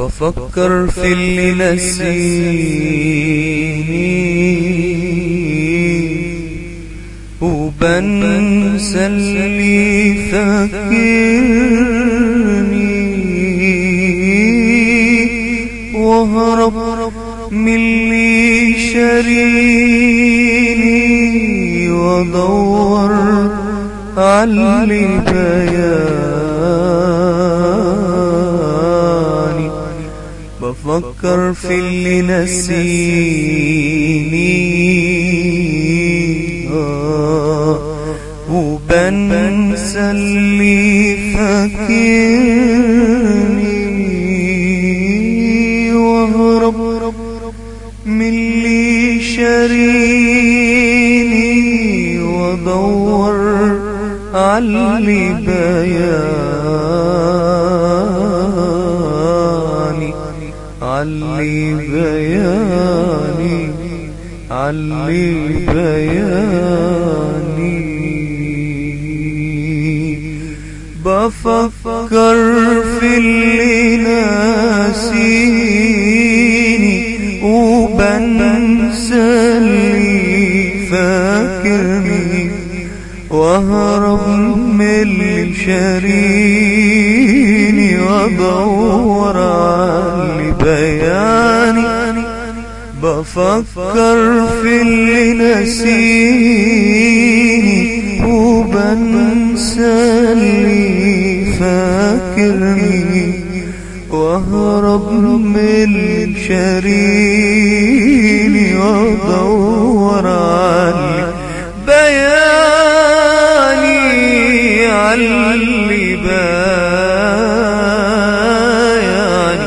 بفكر في اللي نسيني وبنسى اللي فاكرني واهرب من اللي شاريني وادور علي بياني بفكر في اللي نسيني آه وبنسى اللي فاكرني واهرب من اللي شاريني وادور علي بياني علي بياني علي بياني بفكر في اللي ناسيني وبنسى اللي فاكرني واهرب من اللي شاريني وادور على بياني بفكر في اللي نسيني وبنسى اللي فاكرني واهرب من اللي شاريني وادور على بياني علي بياني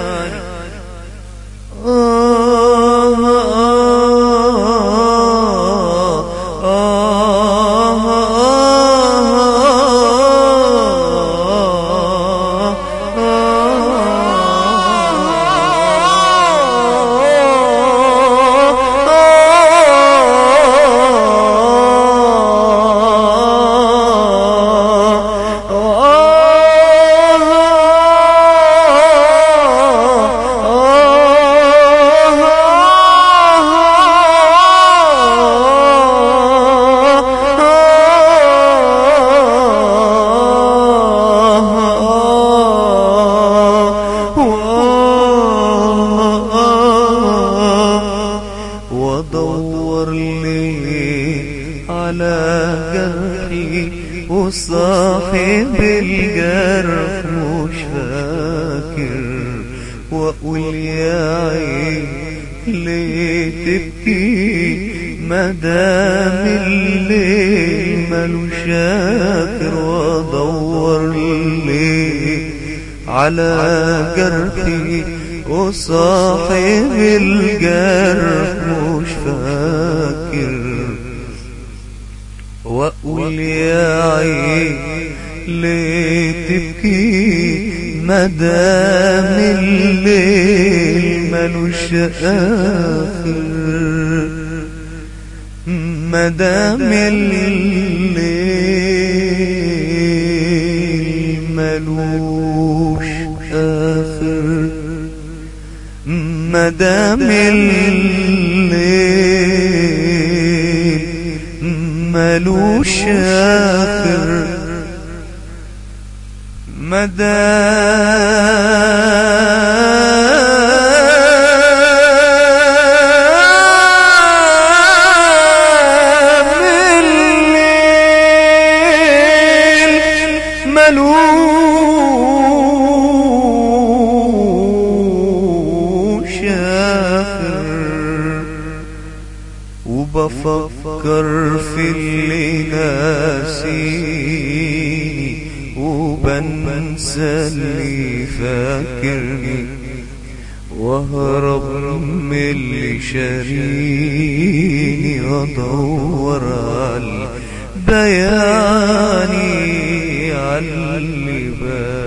وادور لي على جرحي وصاحب الجرح مش فاكر واقول يا عين ليه تبكي مدام الليل ملوش شاكر وادور لي على جرحي وصاحب الجرح مش فاكر واقول يا عين ليه تبكي مدام الليل ملوش اخر مدام الليل ملوش اخر مدام الليل ملوش آخر مدام الليل ملوش آخر وبفكر في اللي ناسيني وبنسى اللي فاكرني واهرب من اللي شاريني وادور على بياني على اللي بالي